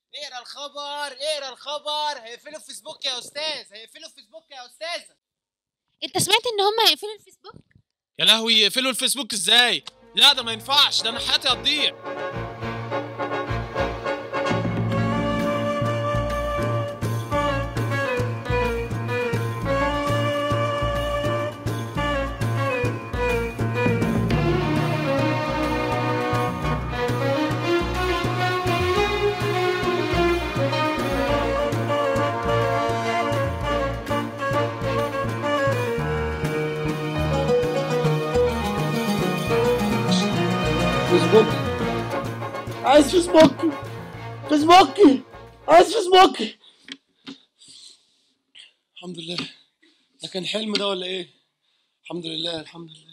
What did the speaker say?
اقرا الخبر اقرا الخبر هيقفلوا الفيسبوك يا استاذ هيقفلوا الفيسبوك يا استاذه انت سمعت ان هم هيقفلوا الفيسبوك يا لهوي يقفلوا الفيسبوك ازاي لا ده ما ينفعش ده انا حياتي هتضيع فيسبوك عايز فيسبوك فيسبوك عايز فيسبوك الحمد لله ده كان حلم ده ولا ايه الحمد لله الحمد لله